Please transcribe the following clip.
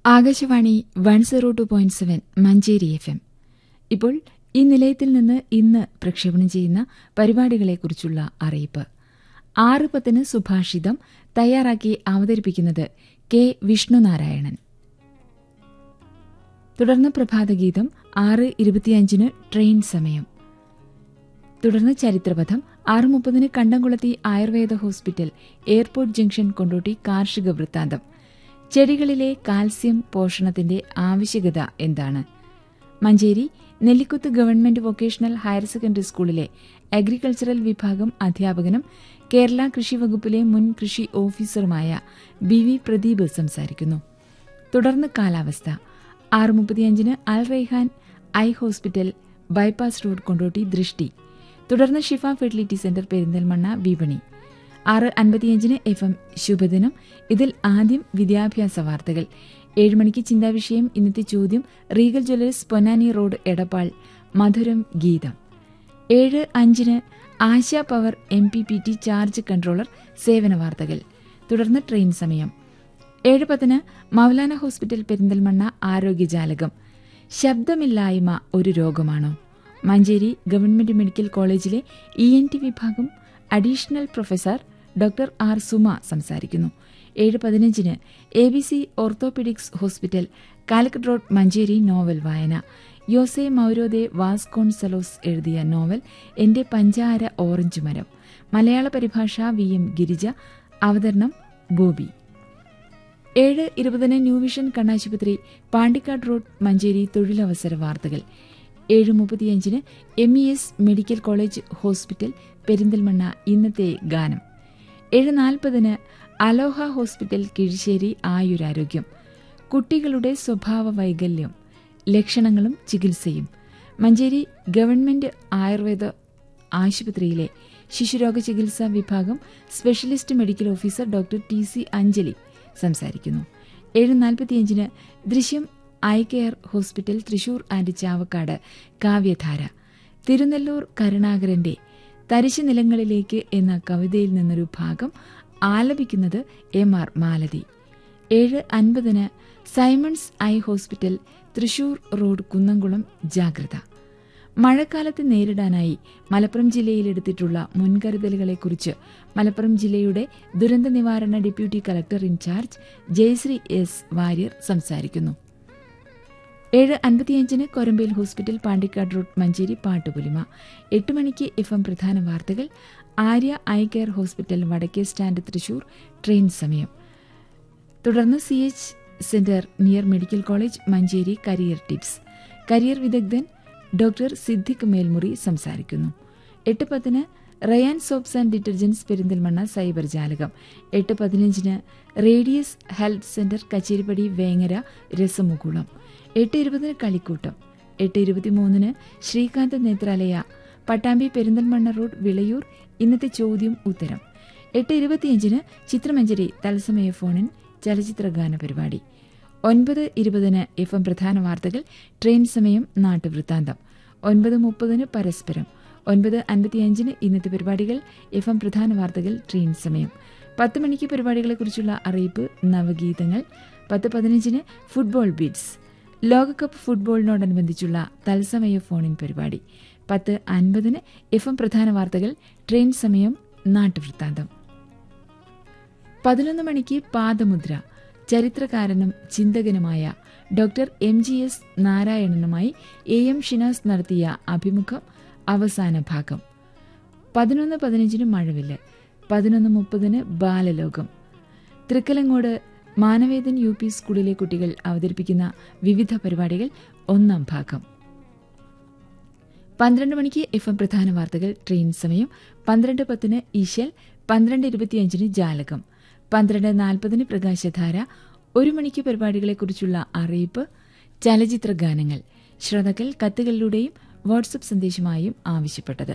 Akashvani one zero two point seven Manjeri F M ഇപ്പോൾ ഈ നിലയത്തിൽ നിന്ന് ഇന്ന് പ്രക്ഷേപണം ചെയ്യുന്ന പരിപാടികളെക്കുറിച്ചുള്ള അറിയിപ്പ് ആറ് പത്തിന് സുഭാഷിതം തയ്യാറാക്കി അവതരിപ്പിക്കുന്നത് കെ വിഷ്ണുനാരായണൻ തുടർന്ന് പ്രഭാതഗീതം ആറ് ഇരുപത്തിയഞ്ചിന് ട്രെയിൻ സമയം തുടർന്ന് ചരിത്രപഥം ആറ് മുപ്പതിന് Kandamkulathy Ayurveda hospital airport junction Kondotty കാർഷിക വൃത്താന്തം ചെടികളിലെ കാൽസ്യം പോഷണത്തിന്റെ ആവശ്യകത എന്താണ് Manjeri Nellikuth government vocational higher secondary സ്കൂളിലെ അഗ്രികൾച്ചറൽ വിഭാഗം അധ്യാപകനും കേരള കൃഷി വകുപ്പിലെ മുൻ കൃഷി ഓഫീസറുമായ ബി വി പ്രദീപ് സംസാരിക്കുന്നു തുടർന്ന് കാലാവസ്ഥ ആറ് മുപ്പത്തിയഞ്ചിന് Al Raihan eye hospital bypass road Kondotty ദൃഷ്ടി തുടർന്ന് ഷിഫ ഫെർട്ടിലിറ്റി സെന്റർ പെരിന്തൽമണ്ണ വിപണി ആറ് അൻപത്തിയഞ്ചിന് എഫ് എം ശുഭദിനം ഇതിൽ ആദ്യം വിദ്യാഭ്യാസ വാർത്തകൾ ഏഴ് മണിക്ക് ചിന്താവിഷയം ഇന്നത്തെ ചോദ്യം regal jewellers Ponnani road Edappal മധുരം ഗീതം ഏഴ് അഞ്ചിന് Asha power M P P T charge controller സേവന വാർത്തകൾ തുടർന്ന് ട്രെയിൻ സമയം ഏഴ് പത്തിന് മൗലാന ഹോസ്പിറ്റൽ പെരിന്തൽമണ്ണ ആരോഗ്യജാലകം ശബ്ദമില്ലായ്മ ഒരു രോഗമാണോ മഞ്ചേരി ഗവൺമെന്റ് മെഡിക്കൽ കോളേജിലെ ഇ എൻ ടി വിഭാഗം additional professor doctor R Suma സംസാരിക്കുന്നു ഏഴ് പതിനഞ്ചിന് A B C orthopaedics hospital Calicut road Manjeri novel വായന യോസെ മൌരോദെ വാസ്കോൺസലോസ് എഴുതിയ നോവൽ എന്റെ പഞ്ചാര ഓറഞ്ച് മരം മലയാള പരിഭാഷ വി എം ഗിരിജ അവതരണം ബോബി ഏഴ് ഇരുപതിന് ന്യൂ വിഷൻ കണ്ണാശുപത്രി പാണ്ടിക്കാട് റോഡ് മഞ്ചേരി തൊഴിലവസര വാർത്തകൾ ഏഴ് മുപ്പത്തിയഞ്ചിന് M E S medical college hospital Perinthalmanna ഇന്നത്തെ ഗാനം ഏഴ് നാൽപ്പതിന് അലോഹ ഹോസ്പിറ്റൽ കിഴിശ്ശേരി ആയുരാരോഗ്യം കുട്ടികളുടെ സ്വഭാവ വൈകല്യം ലക്ഷണങ്ങളും ചികിത്സയും മഞ്ചേരി ഗവൺമെന്റ് ആയുർവേദ ആശുപത്രിയിലെ ശിശുരോഗ ചികിത്സാ വിഭാഗം specialist medical officer doctor T C Anjali സംസാരിക്കുന്നു ഏഴ് നാൽപ്പത്തിയഞ്ചിന് ദൃശ്യം eye care hospital Thrissur and Chavakkad കാവ്യധാര തിരുനെല്ലൂർ കരുണാകരന്റെ തരിശു നിലങ്ങളിലേക്ക് എന്ന കവിതയിൽ നിന്നൊരു ഭാഗം ആലപിക്കുന്നത് എം ആർ മാലതി ഏഴ് അൻപതിന് Simons eye hospital Thrissur road Kunnamkulam ജാഗ്രത മഴക്കാലത്ത് നേരിടാനായി മലപ്പുറം ജില്ലയിൽ എടുത്തിട്ടുള്ള മുൻകരുതലുകളെക്കുറിച്ച് മലപ്പുറം ജില്ലയുടെ ദുരന്ത നിവാരണ deputy collector incharge Jayasree S Warrier സംസാരിക്കുന്നു ഏഴ് അൻപത്തിയഞ്ചിന് കൊരമ്പേൽ ഹോസ്പിറ്റൽ പാണ്ടിക്കാട് റോഡ് മഞ്ചേരി പാട്ടുപുലിമ എട്ട് മണിക്ക് എഫ് എം പ്രധാന വാർത്തകൾ ആര്യ ഐ കെയർ ഹോസ്പിറ്റൽ വടക്കേ സ്റ്റാൻഡ് തൃശൂർ ട്രെയിൻ സമയം തുടർന്ന് C H centre near medical college Manjeri career tips career വിദഗ്ധൻ ഡോക്ടർ സിദ്ദിഖ് മേൽമുറി സംസാരിക്കുന്നു എട്ട് പത്തിന് Rayan soaps and detergents Perinthalmanna cyber ജാലകം എട്ട് പതിനഞ്ചിന് radius health centre Kacheripadi Vengara രസമുകുളം എട്ട് ഇരുപതിന് കളിക്കൂട്ടം എട്ട് ഇരുപത്തിമൂന്നിന് ശ്രീകാന്ത് നേത്രാലയ പട്ടാമ്പി പെരിന്തൽമണ്ണ റോഡ് വിളയൂർ ഇന്നത്തെ ചോദ്യം ഉത്തരം എട്ട് ഇരുപത്തിയഞ്ചിന് ചിത്രമഞ്ജരി തത്സമയ ഫോണിൻ ചലച്ചിത്ര ഗാന പരിപാടി ഒൻപത് ഇരുപതിന് എഫ് എം പ്രധാന വാർത്തകൾ ട്രെയിൻ സമയം നാട്ടുവൃത്താന്തം ഒൻപത് മുപ്പതിന് പരസ്പരം ഒൻപത് അൻപത്തിയഞ്ചിന് ഇന്നത്തെ പരിപാടികൾ എഫ് എം പ്രധാന വാർത്തകൾ ട്രെയിൻ സമയം പത്ത് മണിക്ക് പരിപാടികളെക്കുറിച്ചുള്ള അറിയിപ്പ് നവഗീതങ്ങൾ പത്ത് പതിനഞ്ചിന് ഫുട്ബോൾ ബീറ്റ്സ് ലോകകപ്പ് ഫുട്ബോളിനോടനുബന്ധിച്ചുള്ള തത്സമയ ഫോണിൻ പരിപാടി പത്ത് അൻപതിന് എഫ് എം പ്രധാന വാർത്തകൾ ട്രെയിൻ സമയം നാട്ടുവൃത്താന്തം പതിനൊന്ന് മണിക്ക് പാദമുദ്ര ചരിത്രകാരനും ചിന്തകനുമായ ഡോക്ടർ എം ജി എസ് നാരായണനുമായി എ എം ഷിനാസ് നടത്തിയ അഭിമുഖം അവസാന ഭാഗം പതിനൊന്ന് പതിനഞ്ചിന് മഴവില്ല് പതിനൊന്ന് മുപ്പതിന് ബാലലോകം തൃക്കലങ്ങോട് മാനവേദൻ യു പി സ്കൂളിലെ കുട്ടികൾ അവതരിപ്പിക്കുന്ന വിവിധ പരിപാടികൾ ഒന്നാം ഭാഗം പന്ത്രണ്ട് മണിക്ക് എഫ് എം പ്രധാന വാർത്തകൾ ട്രെയിൻ സമയം പന്ത്രണ്ട് പത്തിന് ഈശൽ പന്ത്രണ്ട് ഇരുപത്തിയഞ്ചിന് ജാലകം പന്ത്രണ്ട് നാൽപ്പതിന് പ്രകാശധാര ഒരു മണിക്ക് പരിപാടികളെക്കുറിച്ചുള്ള അറിയിപ്പ് ചലച്ചിത്ര ഗാനങ്ങൾ ശ്രോതാക്കൾ കത്തുകളിലൂടെയും വാട്സപ്പ് സന്ദേശമായും ആവശ്യപ്പെട്ടത്